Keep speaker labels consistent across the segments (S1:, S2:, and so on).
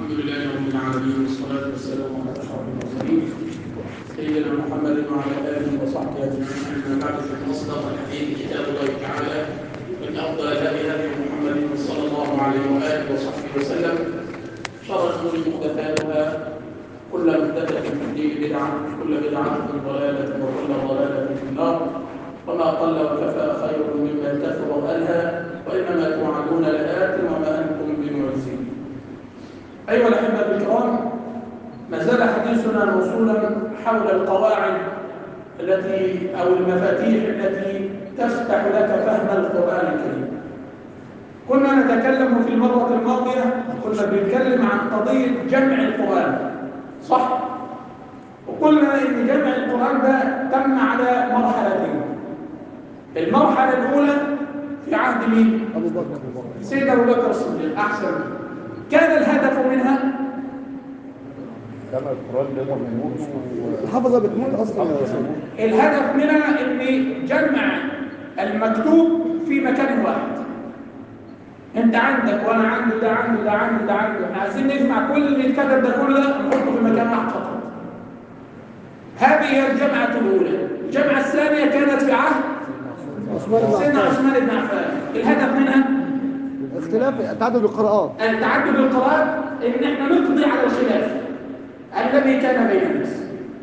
S1: الحمد لله رب العالمين والصلاة والسلام على أشرف المرسلين سيدنا محمد وعلى آله وصحبه أجمعين أما بعد فإن أصدق الحديث كتاب الله تعالى وإن أفضل هدي هدي محمد صلى الله عليه وآله وصحبه وسلم شر الأمور محدثاتها كل محدثة في الدين بدعة كل بدعة ضلالة وكل ضلالة في النار وما قل وكفى خير مما كثر وألهى وإنما توعدون لآت وما أنتم بمعجزين أيها الأحبة الكرام ما زال حديثنا موصولا حول القواعد التي أو المفاتيح التي تفتح لك فهم القرآن الكريم كنا نتكلم في المرة الماضية كنا بنتكلم عن قضية جمع القرآن صح؟ وقلنا إن جمع القرآن ده تم على مرحلتين المرحلة الأولى في عهد مين؟
S2: أبو بكر
S1: سيدنا أبو بكر الصديق أحسن كان الهدف منها
S3: كما القرآن ده بيموت
S2: الحفظة بتموت أصلا يا رسول الله
S1: الهدف منها ان جمع المكتوب في مكان واحد انت عندك وانا عندي ده عنده ده عنده ده عنده احنا عايزين نجمع كل اللي اتكتب ده كله ده نحطه في مكان واحد فقط هذه هي الجمعة الأولى الجمعة الثانية كانت في عهد
S2: عثمان بن
S1: سيدنا
S2: عفان
S1: عثمان بن عفان الهدف منها
S2: اختلاف تعدد القراءات
S1: التعدد القراءات ان احنا نقضي على الخلاف الذي كان بين الناس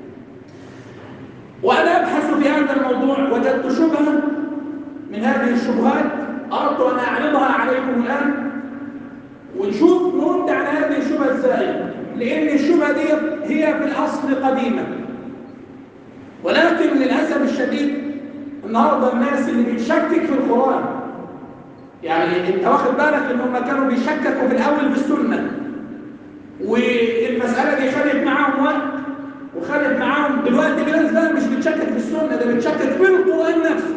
S1: وانا ابحث في هذا الموضوع وجدت شبهه من هذه الشبهات اردت ان اعرضها عليكم الان ونشوف نرد على هذه الشبهه ازاي لان الشبهه دي هي في الاصل قديمه ولكن للاسف الشديد النهارده الناس اللي بتشكك في القران يعني انت واخد بالك ان هم كانوا بيشككوا في الاول في السنه والمساله دي خدت معاهم وقت وخدت معاهم دلوقتي الناس بقى مش بتشكك في السنه ده بتشكك في القران نفسه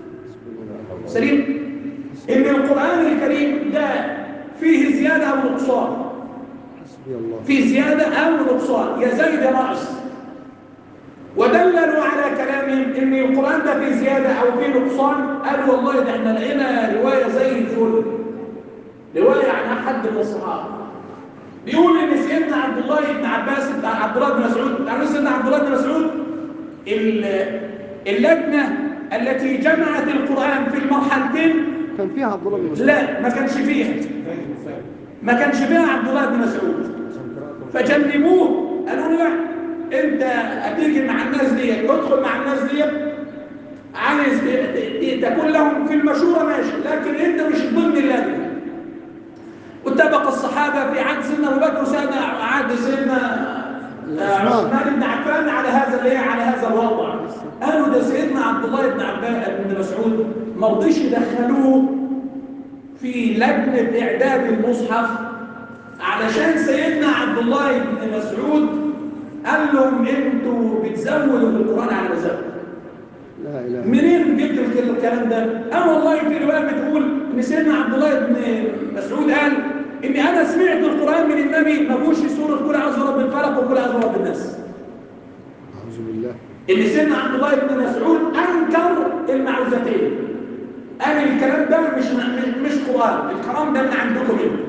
S1: سليم ان القران الكريم ده فيه زياده او نقصان
S2: حسبي الله
S1: في زياده او نقصان يا زيد ناقص ودللوا على كلامهم ان القران ده فيه زياده او فيه نقصان قالوا والله ده احنا لقينا روايه زي الفل روايه عن احد من الصحابه بيقول ان سيدنا عبد الله بن عباس بن عبد الله بن مسعود تعرفوا سيدنا عبد الله بن مسعود ال- اللجنه التي جمعت القران في المرحلتين
S2: كان فيها عبد الله بن مسعود
S1: لا ما كانش فيها ما كانش فيها عبد الله بن مسعود فجنبوه قالوا له لا انت هتيجي مع الناس دي تدخل مع الناس دي عايز ت- ت- تكون لهم في المشوره ماشي لكن انت مش ضمن اللجنه واتفق الصحابه في عهد سيدنا ابو بكر وسيدنا عهد سيدنا آه، عثمان بن عفان على هذا الايه على هذا الوضع قالوا ده سيدنا عبد الله بن عباس بن مسعود ما رضيش يدخلوه في لجنه اعداد المصحف علشان سيدنا عبد الله بن مسعود قال لهم انتوا بتزودوا القران على مزاجكم
S2: لا اله الا
S1: منين جبت الك- الكلام ده؟ اه والله في روايه بتقول ان سيدنا عبد الله بن مسعود قال ان انا سمعت القران من النبي ما فيهوش سوره قل اعوذ برب الفلق وقل اعوذ برب الناس.
S2: اعوذ بالله
S1: ان سيدنا عبد الله بن مسعود انكر المعوذتين. قال الكلام ده مش مش, مش قران، الكلام ده من عندكم انتم.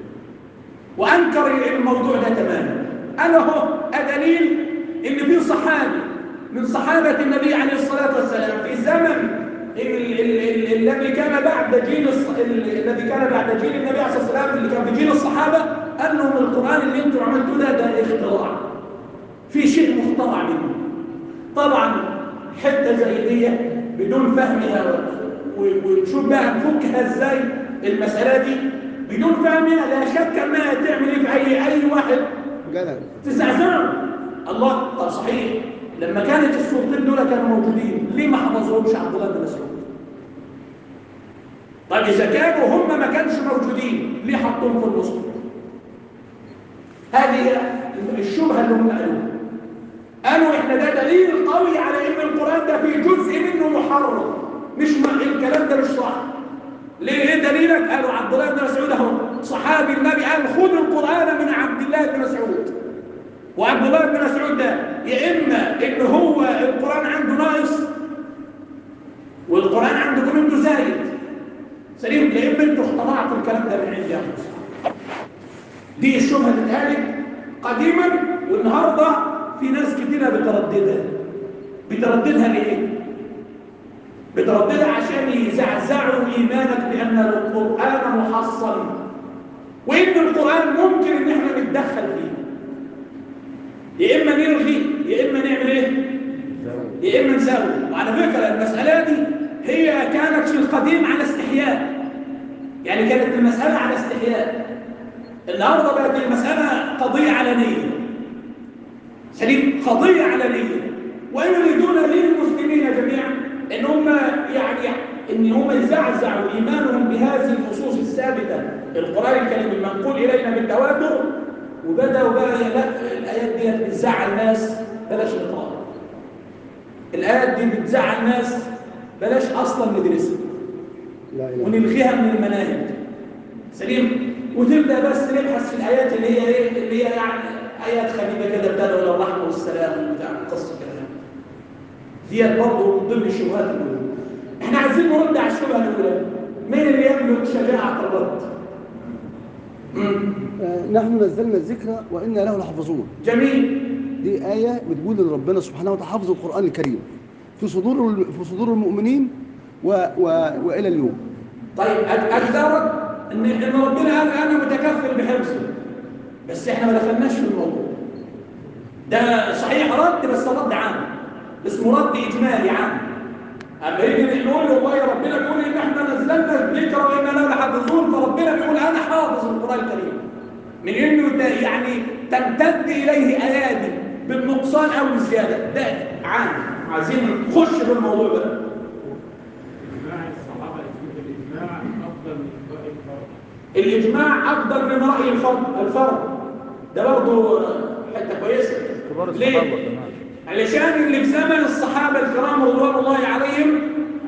S1: وانكر الموضوع ده تماما. قال اهو دليل ان في صحابي من صحابه النبي عليه الصلاه والسلام في زمن ال- ال- ال- الذي كان بعد جيل الص- ال- الذي كان بعد جيل النبي عليه الصلاه والسلام اللي كان في جيل الصحابه قال لهم القران اللي انتم عملتوه ده ده اختراع. في شيء مخترع منه. طبعا حته زي دي بدون فهمها و- و- ونشوف بقى نفكها ازاي المساله دي بدون فهمها لا شك انها تعمل ايه في اي اي واحد
S2: جلل
S1: تزعزعه الله طب صحيح لما كانت السلطين دول كانوا موجودين ليه ما حفظوهمش عبد الله بن مسعود طب اذا كانوا هم ما كانش موجودين ليه حطوهم في النص هذه هي الشبهه اللي هم قالوها قالوا احنا ده دليل قوي على ان القران ده في جزء منه محرم مش م... الكلام ده مش صح ليه ايه دليلك قالوا عبد الله بن مسعود اهو صحابي النبي قال خذوا القران من عبد الله بن مسعود وعبد الله بن مسعود ده يا اما ان هو القران عنده ناقص والقران عندكم انتوا زايد سليم يا اما انتوا اخترعتوا الكلام ده من عند انفسكم دي الشبهه اللي اتقالت قديما والنهارده في ناس كتيره بترددها بترددها ليه بترددها عشان يزعزعوا ايمانك بان القران محصن وان القران ممكن ان احنا نتدخل فيه يا اما نلغي يا اما نعمل ايه يا اما نساوي وعلى فكره المساله دي هي كانت في القديم على استحياء يعني كانت المساله على استحياء النهارده بقت المساله قضيه علنيه سليم قضيه علنيه ويريدون للمسلمين جميعا ان هم يعني ان هم يزعزعوا ايمانهم بهذه النصوص الثابته القران الكريم المنقول الينا بالتواتر وبداوا بقى لا الايات دي بتزعل ناس بلاش نقراها الايات دي بتزعل ناس بلاش اصلا ندرسها
S2: لا اله
S1: ونلغيها من المناهج سليم وتبدا بس نبحث في الايات اللي هي ايه اللي هي يعني ايات خفيفه كده بتدعو الى الرحمه والسلام وبتاع قصه كده ديت برضه من ضمن الشبهات الاولى احنا عايزين نرد على الشبهه الاولى مين اللي يملك شجاعه الرد مم.
S2: آه، نحن نزلنا الذكر وإنا له لحافظون
S1: جميل
S2: دي آية بتقول إن ربنا سبحانه وتعالى حافظ القرآن الكريم في صدور في صدور المؤمنين و و وإلى اليوم
S1: طيب أد- اجدرك ان ان ربنا قال انا متكفل بحفظه بس احنا ما دخلناش في الموضوع ده صحيح رد بس رد عام اسمه رد اجمالي عام اما يجي نقول والله ربنا بيقول ان احنا نزلنا الذكر وانا له لحافظون فربنا بيقول انا حافظ القران الكريم من انه ت- يعني تمتد اليه ايادي بالنقصان او الزياده ده عام عايزين نخش في الموضوع ده
S4: إجماع الصحابة يثبت الإجماع أفضل من رأي الفرد
S1: الإجماع أفضل من رأي الفرد الفرد ده برضه حتة كويسة
S3: كبار
S1: ليه؟
S3: الصحابة كمان
S1: علشان اللي في زمن الصحابة الكرام رضوان الله عليهم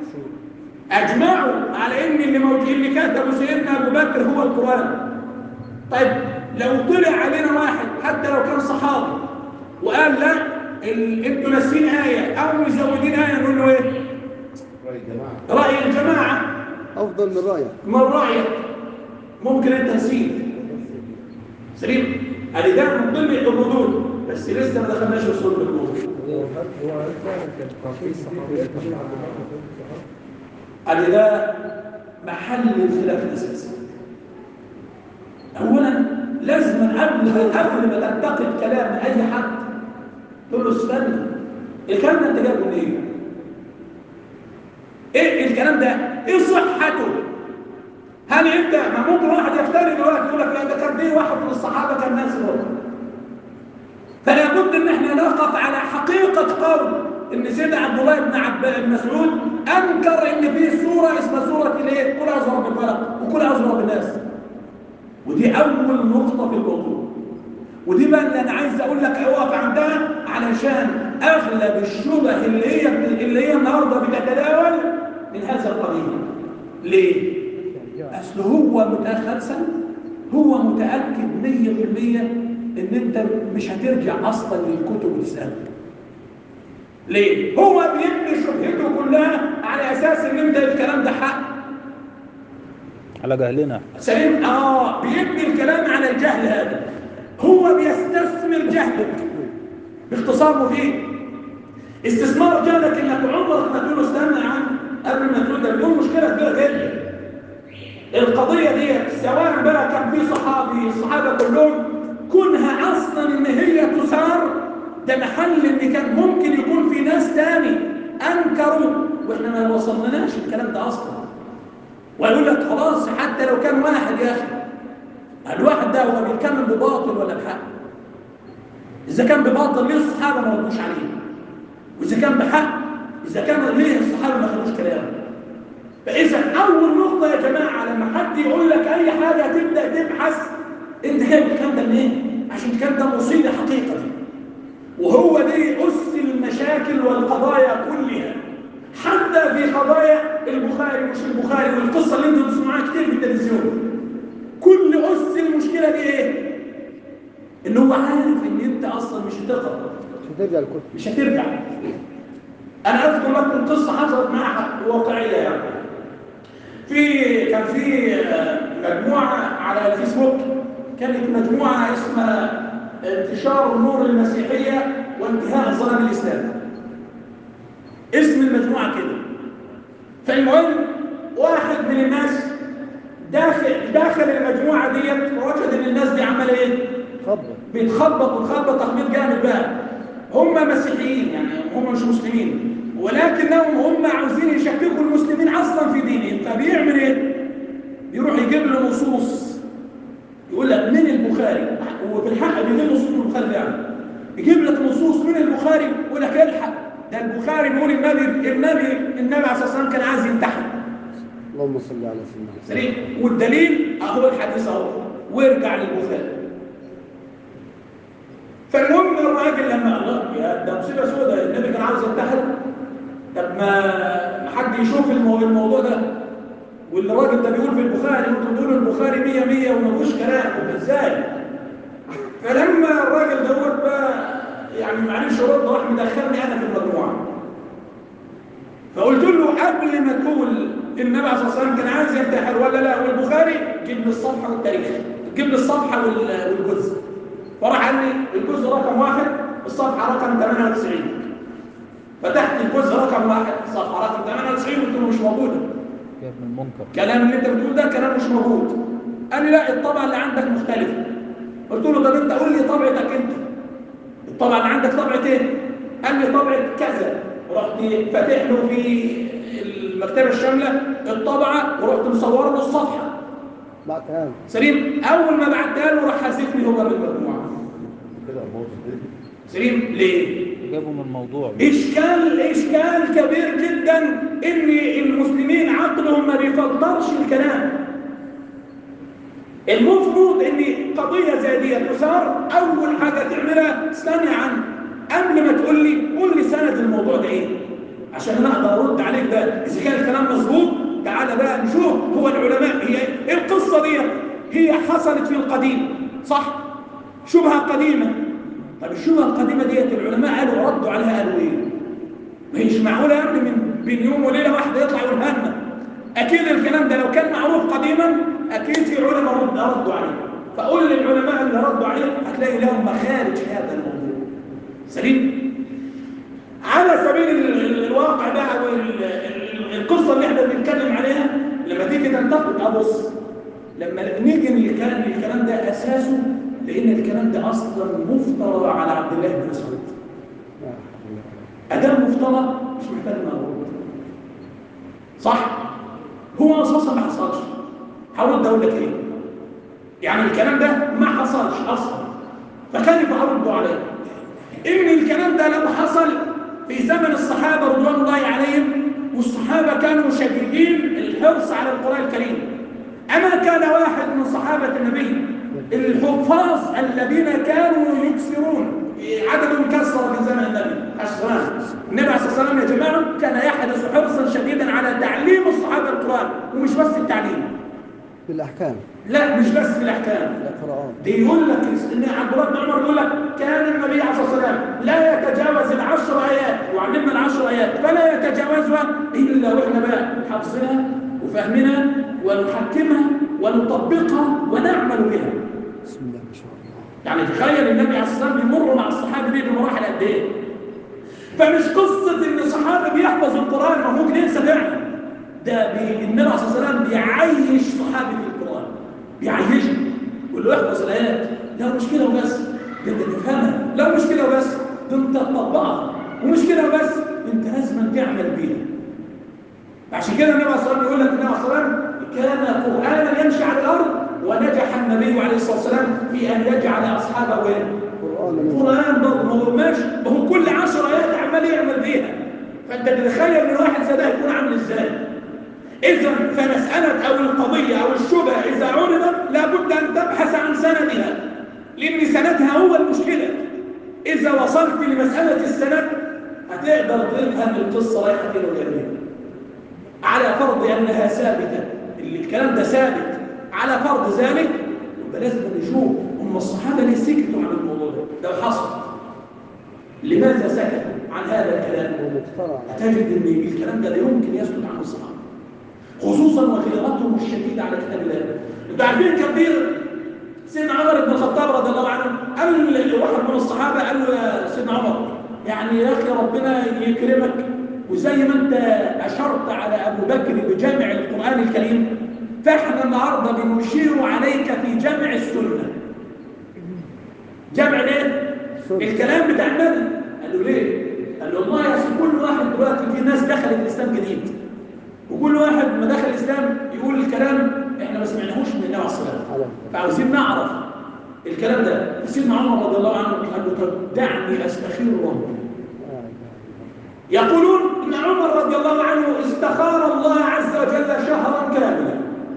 S1: أجمعوا على إن اللي موجود اللي كتبه سيدنا أبو بكر هو القرآن طيب لو طلع علينا واحد حتى لو كان صحابي وقال لا ال- انتوا ناسين آية أو مزودين آية نقول له إيه؟
S3: رأي جماعة
S1: رأي الجماعة
S2: أفضل من رأيك
S1: ما رأيك ممكن انت نسيت سليم ادي ده من ضمن الردود بس لسه ما دخلناش في صلب الردود ادي ده محل الخلاف الاساسي اولا لازم قبل قبل ما تنتقد كلام اي حد تقول له استنى الكلام ده انت جايبه منين؟ ايه الكلام ده؟ ايه صحته؟ هل انت ما ممكن واحد يفترض دلوقتي يقول لك لا ده كان في واحد من الصحابه كان ناس برضه فلا بد ان احنا نقف على حقيقه قول ان سيدنا عبد الله بن عب بن مسعود انكر ان في سوره اسمها سوره الايه؟ قل اعوذ برب الفلق وقل اعوذ برب الناس ودي اول نقطه في الموضوع ودي بقى اللي انا عايز اقول لك اقف عندها علشان اغلب الشبه اللي هي اللي هي النهارده بتتداول من هذا القبيل ليه؟ اصل هو متاخر سنه هو متاكد 100% ان انت مش هترجع اصلا للكتب وتسالك ليه هو بيبني شبهته كلها على اساس ان انت الكلام ده حق
S3: على جهلنا
S1: سليم اه بيبني الكلام على الجهل هذا هو بيستثمر جهلك باختصار مفيد استثمار جهلك انك عمرك ما تقول له استنى يا عم قبل ما تقول ده بيقول مشكله كبيره جدا القضيه دي سواء بقى كان في صحابي الصحابه كلهم كونها اصلا ان هي تثار ده محل ان كان ممكن يكون في ناس تاني انكروا واحنا ما وصلناش الكلام ده اصلا ويقول لك خلاص حتى لو كان واحد يا اخي الواحد ده هو بيتكلم بباطل ولا بحق اذا كان بباطل ليه الصحابه ما ردوش عليه واذا كان بحق اذا كان ليه الصحابه ما خدوش كلامه فاذا اول نقطه يا جماعه لما حد يقول لك اي حاجه تبدا تبحث انت جايب الكلام ده منين عشان الكلام ده مصيبه حقيقه وهو دي اس المشاكل والقضايا كلها حتى في قضايا البخاري مش البخاري والقصه اللي انتم بتسمعوها كتير في التلفزيون كل اس المشكله دي ايه ان هو عارف ان انت اصلا مش هتقرا
S2: مش هترجع الكتب
S1: مش هترجع انا اذكر لكم قصه حصلت معها واقعيه يعني في كان في آه، مجموعه على الفيسبوك كانت مجموعة اسمها انتشار نور المسيحية وانتهاء ظلام الإسلام اسم المجموعة كده فالمهم واحد من الناس داخل داخل المجموعة ديت وجد ان الناس دي عمل ايه؟
S2: خبر
S1: بيتخبط وتخبط تخبيط جامد بقى هم مسيحيين يعني هم مش مسلمين ولكنهم هم عاوزين يشككوا المسلمين اصلا في دينهم فبيعمل ايه؟ يروح يجيب له نصوص يقول لك من البخاري وفي الحق بيجيب نصوص من البخاري يعني يجيب لك نصوص من البخاري يقول لك الحق ده البخاري بيقول النبي النبي النبي عليه الصلاه والسلام كان عايز ينتحر
S2: اللهم صل على سيدنا محمد
S1: سليم والدليل اهو الحديث اهو وارجع للبخاري فالمهم الراجل لما الله يا ده مصيبه سوداء النبي كان عاوز ينتحر طب ما ما حد يشوف المو- الموضوع ده والراجل ده بيقول في البخاري انتوا بتقولوا البخاري 100 100 وما فيهوش كلام طب ازاي؟ فلما الراجل دوت بقى يعني معلش رد راح مدخلني انا في المجموعه فقلت له قبل ما تقول النبي عليه الصلاه والسلام كان عايز ينتحر ولا لا والبخاري جيب لي الصفحه والتاريخ جيب لي الصفحه وال- والجزء فراح قال لي الجزء رقم واحد الصفحه رقم 98 فتحت الجزء رقم واحد الصفحه رقم 98 قلت له مش موجوده
S3: جاب من المنكر
S1: كلام اللي انت بتقول ده كلام مش موجود قال لي لا الطبعه اللي عندك مختلفه قلت له طب انت قول لي طبعتك انت الطبعه اللي عندك طبعه ايه قال لي طبعه كذا رحت فاتح له في المكتبه الشامله الطبعه ورحت مصور له الصفحه
S2: بعتها له.
S1: سليم اول ما بعتها له راح حاسبني هو بالمجموعه
S3: كده بوظ الدنيا
S1: سليم ليه
S3: جابوا من الموضوع
S1: إشكال إشكال كبير جدا إن المسلمين عقلهم ما بيفلترش الكلام المفروض إن قضية زي دي تثار أول حاجة تعملها استني عنه قبل ما تقول لي قول لي سند الموضوع ده إيه عشان أنا أقدر أرد عليك ده إذا كان الكلام مظبوط تعالى بقى نشوف هو العلماء هي إيه القصة دي هي حصلت في القديم صح شبهة قديمة طب الشبهة القديمة ديت العلماء قالوا ردوا عليها قالوا ايه؟ ما هيش معقولة يا ابني من بين يوم وليلة واحدة يطلع يقولها لنا أكيد الكلام ده لو كان معروف قديما أكيد في علماء رد ردوا عليه فقول للعلماء اللي ردوا عليه هتلاقي لهم مخارج في هذا الموضوع سليم؟ على سبيل ال- ال- الواقع بقى والقصة اللي احنا بنتكلم عليها لما تيجي تنتقد أبص لما نيجي الكلام الكلام ده أساسه لأن الكلام ده أصلا مفترى على عبد الله بن مسعود
S2: لا حول ولا قوة.
S1: أدام مفترى مش محتاج مرود صح؟ هو أساسا ما حصلش هرد أقول لك إيه؟ يعني الكلام ده ما حصلش أصلا فكيف أرد عليه؟ إن الكلام ده لو حصل في زمن الصحابة رضوان الله عليهم والصحابة كانوا شديدين الحرص على القرآن الكريم أما كان واحد من صحابة النبي الحفاظ الذين كانوا يكسرون عددهم كسر في زمن النبي أشران النبي عليه الصلاة والسلام يا جماعة كان يحرص حرصا شديدا على تعليم الصحابة القرآن ومش بس التعليم
S2: بالأحكام
S1: لا مش بس في الأحكام
S2: القراءات
S1: دي يقول لك ان عبد الله بن عمر يقول لك كان النبي عليه الصلاه والسلام لا يتجاوز العشر ايات وعلمنا العشر ايات فلا يتجاوزها الا واحنا بقى حافظينها وفاهمينها ونحكمها ونطبقها ونعمل بها
S2: بسم الله ما شاء الله
S1: يعني تخيل النبي عليه الصلاه والسلام بيمر مع الصحابه دي بمراحل قد ايه فمش قصه ان الصحابه بيحفظوا القران ما ممكن ينسى فعلا ده بي... النبي عليه الصلاه والسلام بيعيش صحابه القران بيعيشهم يقول له احفظ الايات لا مش كده وبس ده انت تفهمها لا مش كده وبس ده انت تطبقها ومش كده وبس انت لازم تعمل بيها عشان كده النبي عليه الصلاه والسلام يقول لك النبي عليه الصلاه والسلام كان قرانا يمشي على الارض ونجح النبي عليه الصلاه والسلام في ان يجعل اصحابه ايه؟
S2: قرآن من
S1: القرآن برضه ما هو ماشي ما هو كل عشر آيات عمال يعمل بيها فأنت تتخيل إن واحد زي ده يكون عامل إزاي إذا فمسألة أو القضية أو الشبهة إذا عرضت لابد أن تبحث عن سندها لأن سندها هو المشكلة إذا وصلت لمسألة السند هتقدر تفهم القصة رايحة فين وجاية منين. على فرض أنها ثابتة اللي الكلام ده ثابت على فرض ذلك يبقى لازم نشوف هم الصحابة ليه سكتوا عن الموضوع ده ده حصل لماذا سكتوا عن هذا الكلام
S2: ومخترع على
S1: تجد ان الكلام ده لا يمكن يسكت عنه الصحابه خصوصا وغيرتهم الشديده على كتاب الله انتوا عارفين كان في سيدنا عمر بن الخطاب رضي الله عنه قال واحد من الصحابه قال له يا سيدنا عمر يعني يا اخي ربنا يكرمك وزي ما انت اشرت على ابو بكر بجمع القران الكريم فاحنا النهارده بنشير عليك في جمع السنه جمع ليه؟ الكلام بتاع النبي قال له ليه؟ قال له والله يا أخي كل واحد دلوقتي في ناس دخلت الاسلام جديد وكل واحد ما دخل الاسلام يقول الكلام احنا ما سمعناهوش من النبي عليه الصلاه والسلام فعاوزين نعرف الكلام ده سيدنا عمر رضي الله عنه قال له طب دعني استخير ربي يقولون ان عمر رضي الله عنه استخار الله عز وجل شهرا كاملا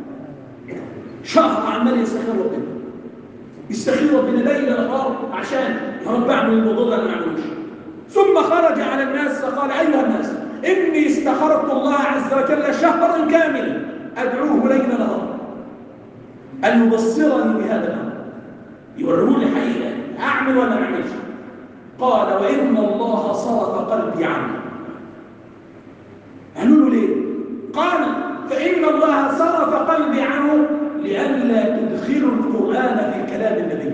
S1: شهر عمال يستخير ربنا يستخير ربنا ليل نهار عشان يا رب اعمل الموضوع ده ما اعملوش ثم خرج على الناس فقال ايها الناس اني استخرت الله عز وجل شهرا كاملا ادعوه ليل نهار ان يبصرني بهذا الامر يوروني حقيقه اعمل ولا ما اعملش قال وان الله صرف قلبي عنه قالوا له ليه قال فان الله صرف قلبي عنه لئلا تدخلوا القران في كلام النبي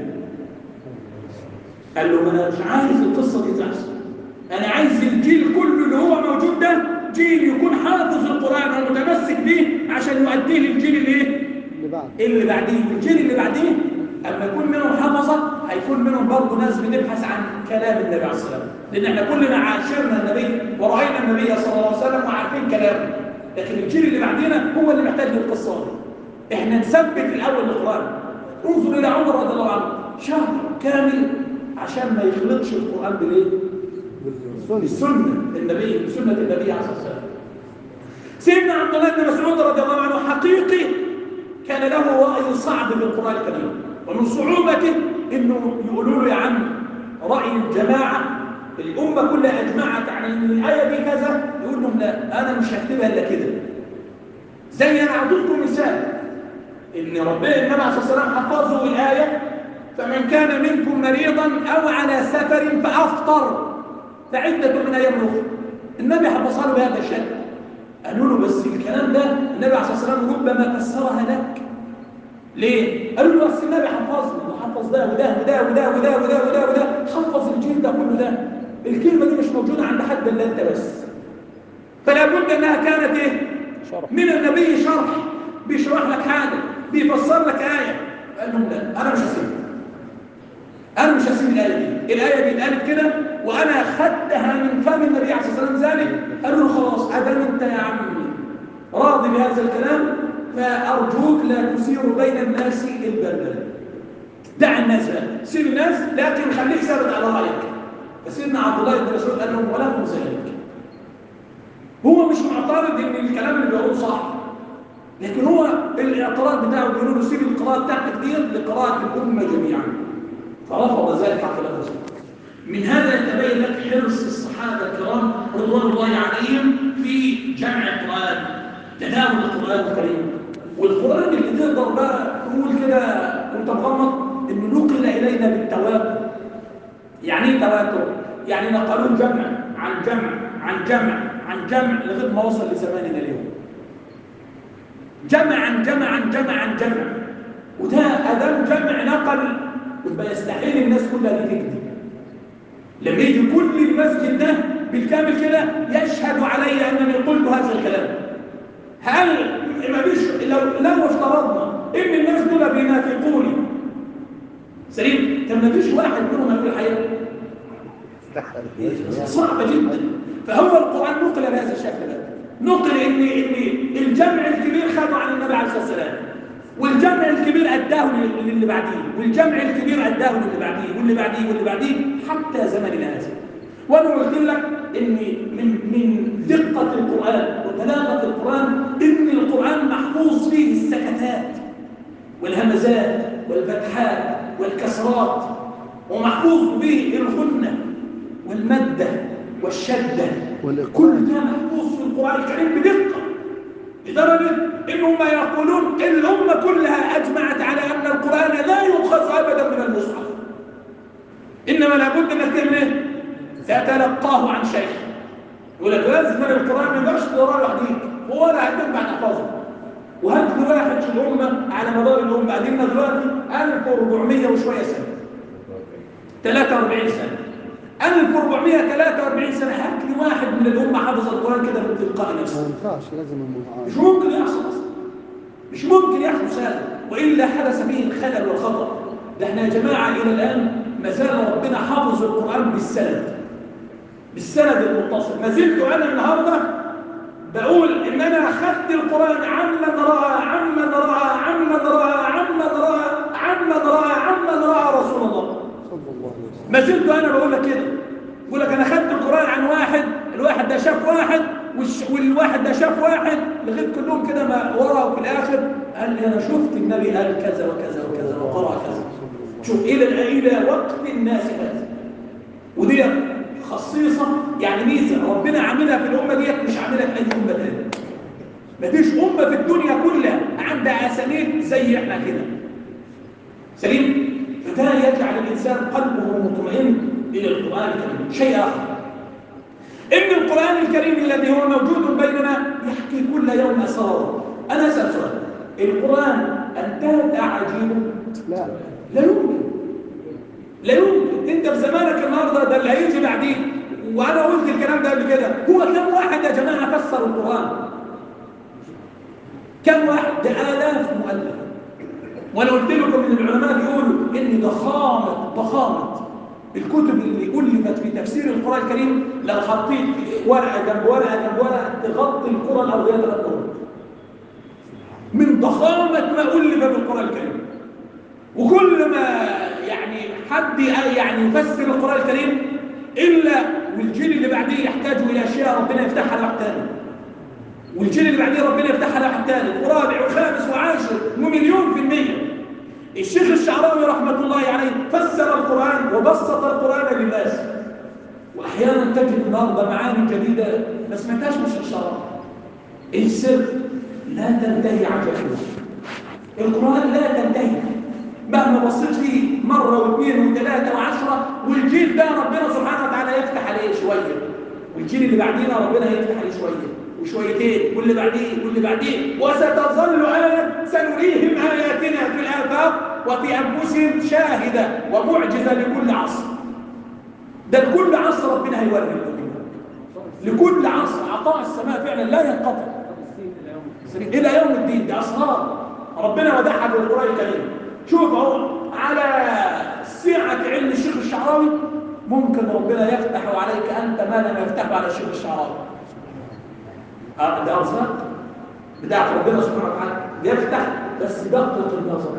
S1: قال له ما انا مش عايز القصه دي تحصل انا عايز الجيل كله اللي هو موجود ده جيل يكون حافظ القران ومتمسك بيه عشان يؤديه للجيل اللي ايه
S2: اللي بعد
S1: اللي بعديه والجيل اللي بعديه اما يكون منهم حفظه هيكون منهم برضه ناس بتبحث عن كلام النبي عليه الصلاه والسلام لان احنا كلنا عاشرنا النبي وراينا النبي صلى الله عليه وسلم وعارفين كلامه لكن الجيل اللي بعدنا هو اللي محتاج للقصه دي احنا نثبت الاول القران انظر الى عمر رضي الله عنه شهر كامل عشان ما يخلطش القران بالايه
S2: بالسنة
S1: بالسنه النبي بسنه النبي عليه الصلاه والسلام سيدنا عبد الله بن مسعود رضي الله عنه حقيقي كان له رأي صعب بالقرآن الكريم ومن صعوبته انه يقولوا له يا عم رأي الجماعة الأمة كلها أجمعت على أن الآية دي كذا يقول لهم لا أنا مش هكتبها إلا كده زي أنا أعطيكم مثال إن ربنا النبي عليه الصلاة والسلام حفظه الآية فمن كان منكم مريضا أو على سفر فأفطر فعدة من أيام أخرى النبي حفظها له بهذا الشكل قالوا له بس الكلام ده النبي عليه الصلاه والسلام ربما فسرها لك ليه؟ قالوا له بس النبي حفظني وحفظ ده وده وده وده وده وده وده وده حفظ الجيل ده كله ده الكلمه دي مش موجوده عند حد الا انت بس فلا بد انها كانت ايه؟
S3: شرح
S1: من النبي شرح بيشرح لك حاجه بيفسر لك ايه قال لهم لا انا مش هسيبها انا مش هسيب الايه دي الايه دي اتقالت كده وانا خدتها من فم النبي عليه الصلاه والسلام ذلك قالوا له خلاص ادام انت يا عمي راضي بهذا الكلام فارجوك لا تثير بين الناس البلبله دع الناس بقى سيب الناس لكن خليك ثابت على رايك فسيدنا عبد الله بن مسعود قال لهم ولكم ذلك هو مش معترض ان الكلام اللي بيقوله صح لكن هو الاعتراض بتاعه بيقولوا له سيب القراءه بتاعتك دي لقراءه الامه جميعا فرفض ذلك عبد الله بن مسعود من هذا يتبين لك حرص الصحابه الكرام رضوان الله عليهم في جمع القران تداول القران الكريم والقران اللي تقدر بقى تقول كده وانت مغمض انه نقل الينا بالتواتر يعني ايه تواتر؟ يعني نقلوه جمع عن جمع عن جمع عن جمع لغايه ما وصل لزماننا اليوم جمع عن جمع عن جمع عن جمع وده ادام جمع نقل يبقى يستحيل الناس كلها دي تكذب لما يجي كل المسجد ده بالكامل كده يشهد علي انني قلت هذا الكلام هل ما فيش لو لو افترضنا ان الناس دول بينافقوني سليم طب ما فيش واحد منهم هيقول الحقيقه صعبه جدا فهو القران نقل بهذا الشكل ده نقل ان ان الجمع الكبير خدوا عن النبي عليه الصلاه والسلام والجمع الكبير اداه للي بعديه والجمع الكبير اداه للي بعديه واللي بعديه واللي بعديه حتى زمننا هذا وانا قلت لك ان من من دقه القران وبلاغه القران ان القران محفوظ فيه السكتات والهمزات والفتحات والكسرات ومحفوظ به الغنه والمده والشده
S2: والإقرار.
S1: كل ده محفوظ في القران الكريم بدقه لدرجه انهم يقولون الامه كلها اجمعت على ان القران لا يؤخذ ابدا من المصحف انما لابد انك تعمل ايه؟ تتلقاه عن شيخ يقول لك لازم القران ما يقدرش تقراه لوحديك هو لا هينفع تحفظه وهات لي واحد في الامه على مدار الامه قدمنا دلوقتي 1400 وشويه سنه 43 سنه 1443 سنه هات لي واحد من الامه حفظ القران كده من تلقاء
S2: ما
S1: نفسه
S2: ينفعش لازم المعاناة
S1: مش ممكن يحصل اصلا مش ممكن يحدث هذا والا حدث به الخلل والخطا ده احنا يا جماعه الى الان ما زال ربنا حافظ القران بالسند بالسند المتصل ما زلت انا النهارده بقول ان انا اخذت القران عمن راى عمن راى عمن راى عمن راى عمن راى عمن راى رسول الله
S2: صلى الله عليه وسلم
S1: ما زلت انا بقول لك كده بقول لك انا خدت القران عن واحد الواحد ده شاف واحد والش- والواحد ده شاف واحد لغايه كلهم كده ما ورا وفي الاخر قال لي انا شفت النبي قال كذا وكذا وكذا وقرا كذا شوف الى الى وقت الناس هذا ودي خصيصه يعني ميزه ربنا عاملها في الامه ديت مش عاملها في اي امه ثانيه مفيش امه في الدنيا كلها عندها اسانيد زي احنا كده سليم فده يجعل الإنسان قلبه مطمئن إلى القرآن الكريم شيء آخر إن القرآن الكريم الذي هو موجود بيننا يحكي كل يوم أسرار أنا أسأل سؤال القرآن انتهت أعاجيبه
S2: لا
S1: لا يمكن لا يمكن انت في زمانك النهارده ده اللي هيجي بعدين وانا قلت الكلام ده قبل كده هو كم واحد يا جماعه فسر القران كم واحد ده الاف مؤلف وانا قلت لكم ان العلماء بيقولوا ان ضخامه ضخامه الكتب اللي الفت في تفسير القران الكريم لو حطيت ورقه جنب ورقه جنب ورقه تغطي القرى الارضيه ثلاث قرون من ضخامه ما الف بالقران الكريم وكل ما يعني حد يعني يفسر القرآن الكريم إلا والجيل اللي بعديه يحتاج إلى أشياء ربنا يفتحها لواحد تاني والجيل اللي بعديه ربنا يفتحها لواحد تاني ورابع وخامس وعاشر ومليون في المية الشيخ الشعراوي رحمة الله عليه فسر القرآن وبسط القرآن للناس وأحيانا تجد النهارده معاني جديدة ما سمعتهاش من الشيخ الشعراوي إيه السر؟ لا تنتهي عجائبه القرآن لا تنتهي مهما بصيت فيه مرة واثنين وثلاثة وعشرة والجيل ده ربنا سبحانه وتعالى يفتح عليه شوية والجيل اللي بعدينا ربنا يفتح عليه شوية وشويتين واللي بعديه واللي بعديه وستظل آية سنريهم آياتنا في الآفاق وفي أنفسهم شاهدة ومعجزة لكل عصر ده لكل عصر ربنا هيوري لكم لكل عصر عطاء السماء فعلا لا ينقطع إلى يوم الدين ده أسرار ربنا ودعها في القرآن الكريم شوف اهو على سعة علم الشيخ الشعراوي ممكن ربنا يفتح عليك أنت ما لم يفتحه على الشيخ الشعراوي آه، ده أرزاق بتاعت ربنا سبحانه وتعالى يفتح بس دقق النظر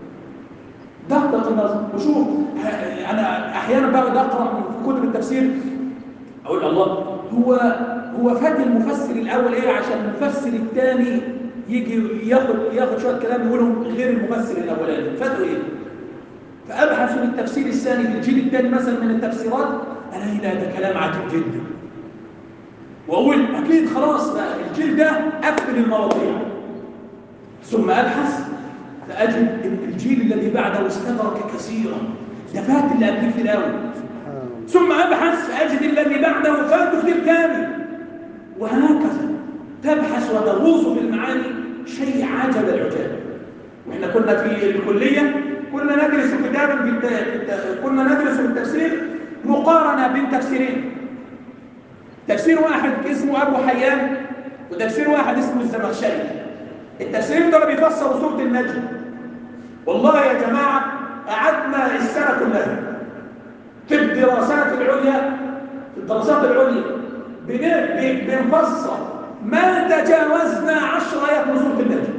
S1: دقق النظر وشوف آه، أنا أحيانا بقعد أقرأ في كتب التفسير أقول الله هو هو فات المفسر الأول إيه عشان المفسر الثاني يجي ياخد ياخد شويه كلام يقولهم غير المفسر الاولاني فاتوا ايه فابحث في التفسير الثاني في الجيل الثاني مثلا من التفسيرات الاقي لا ده كلام عجيب جدا واقول اكيد خلاص بقى الجيل ده قفل المواضيع ثم ابحث فاجد ان الجيل الذي بعده استدرك كثيرا ده فات اللي قبليه في الاول ثم ابحث فاجد الذي بعده فاته كتير كامل وهكذا تبحث وتغوص في المعاني شيء عجب العجاب واحنا كنا في الكليه كنا ندرس كتابا في الت... في الت- كنا ندرس في التفسير مقارنه بين تفسيرين تفسير واحد اسمه ابو حيان وتفسير واحد اسمه الزمخشري التفسيرين دول بيفسروا سوره النجم والله يا جماعه قعدنا السنه كلها في الدراسات العليا في الدراسات العليا بن- ب- بنفسر ما تجاوزنا عشر آيات من سورة النجم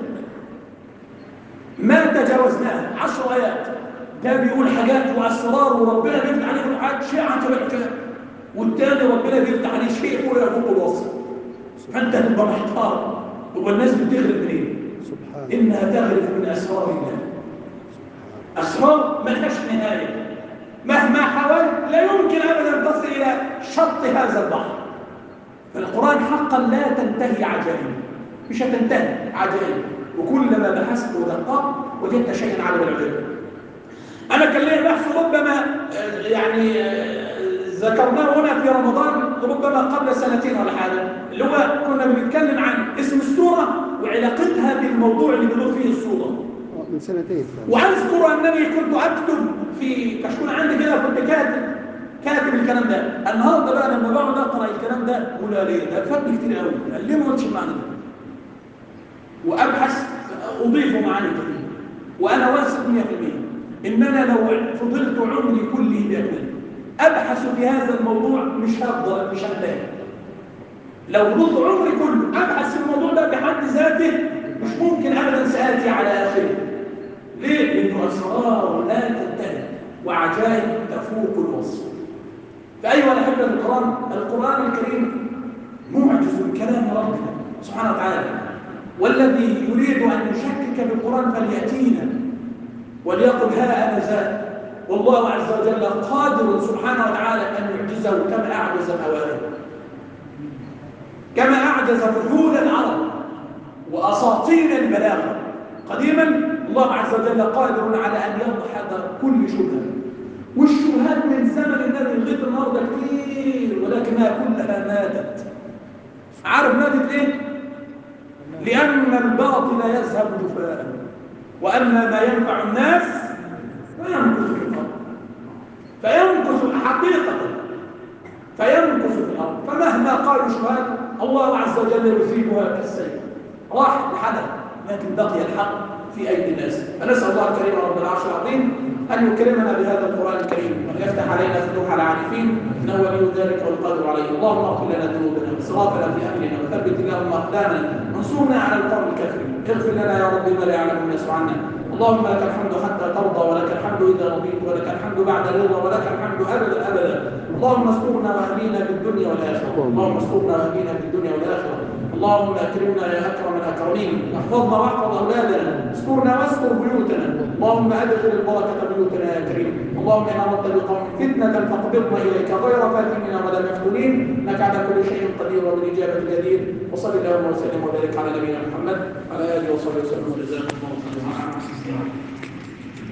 S1: ما تجاوزناها عشر آيات ده بيقول حاجات وأسرار وربنا بيفتح عليه حاجات شيء عجب العجاب والتاني ربنا بيفتح عليه شيء ولا يفوق الوصف فأنت تبقى محتار هو الناس بتغرب منين؟
S2: سبحان
S1: إنها تغرف من أسرار الله أسرار ما لهاش نهاية مهما حاولت لا يمكن أبدا تصل إلى شط هذا البحر فالقرآن حقا لا تنتهي عجائب مش هتنتهي عجائب وكلما بحثت ودققت وجدت شيئا عجب العجائب أنا كان لي بحث ربما آه، يعني آه، ذكرناه هنا في رمضان ربما قبل سنتين ولا حاجة اللي هو كنا بنتكلم عن اسم السورة وعلاقتها بالموضوع اللي بيدور فيه الصورة
S2: آه، من سنتين
S1: واذكر انني كنت اكتب في كشكول عندي كده كنت كاتب كاتب الكلام ده النهارده بقى لما بقعد اقرا الكلام ده اقول يا ليه ده فاتني كتير قوي قال ليه ما قلتش المعنى ده وابحث اضيفه معاني كتير وانا واثق 100% ان انا لو فضلت عمري كله بيعمل ابحث في هذا الموضوع مش هفضل مش هلاقي لو فضلت عمري كله ابحث في الموضوع ده بحد ذاته مش ممكن ابدا ساتي على اخره ليه؟ لأنه أسرار لا تنتهي وعجائب تفوق الوصف فأيها الأحبة القرآن القرآن الكريم معجز كلام ربنا سبحانه وتعالى والذي يريد أن يشكك بالقرآن فليأتينا وليقل ها أنا ذا والله عز وجل قادر سبحانه وتعالى أن يعجزه كما أعجز الأوائل كما أعجز فحول العرب وأساطين البلاغة قديما الله عز وجل قادر على أن يضحك كل شبهة والشبهات من زمن النبي لغاية النهارده كتير ولكنها كلها ماتت عارف ماتت ليه؟ لأن الباطل يذهب جفاء وأما ما ينفع الناس فيمكث في الأرض فيمكث حقيقة فيمكث في الأرض فمهما قالوا شبهات الله عز وجل يثيبها كالسيف راح لحدث لكن بقي الحق في أيدي الناس فنسأل الله الكريم رب العرش العظيم أن يكرمنا بهذا القرآن الكريم وأن يفتح علينا فتوح العارفين إنه ولي ذلك والقادر عليه اللهم اغفر لنا ذنوبنا وإسرافنا في أمرنا وثبت اللهم أقدامنا وانصرنا على القوم الكافرين اغفر لنا يا رب ما لا يعلم الناس عنا اللهم لك الحمد حتى ترضى ولك الحمد إذا رضيت ولك الحمد بعد الرضا ولك الحمد أبدا أبدا اللهم استرنا واهدينا في الدنيا والآخرة اللهم استرنا واهدينا في الدنيا والآخرة اللهم اكرمنا يا اكرم الاكرمين احفظنا واحفظ اولادنا استرنا واستر بيوتنا اللهم ادخل البركه بيوتنا يا كريم اللهم ان اردت بقوم فتنه فاقبضنا اليك غير فاتنين ولا مفتونين انك على كل شيء قدير وبالاجابه جدير وصل اللهم وسلم وبارك على نبينا محمد وعلى اله وصحبه وسلم وجزاكم الله خيرا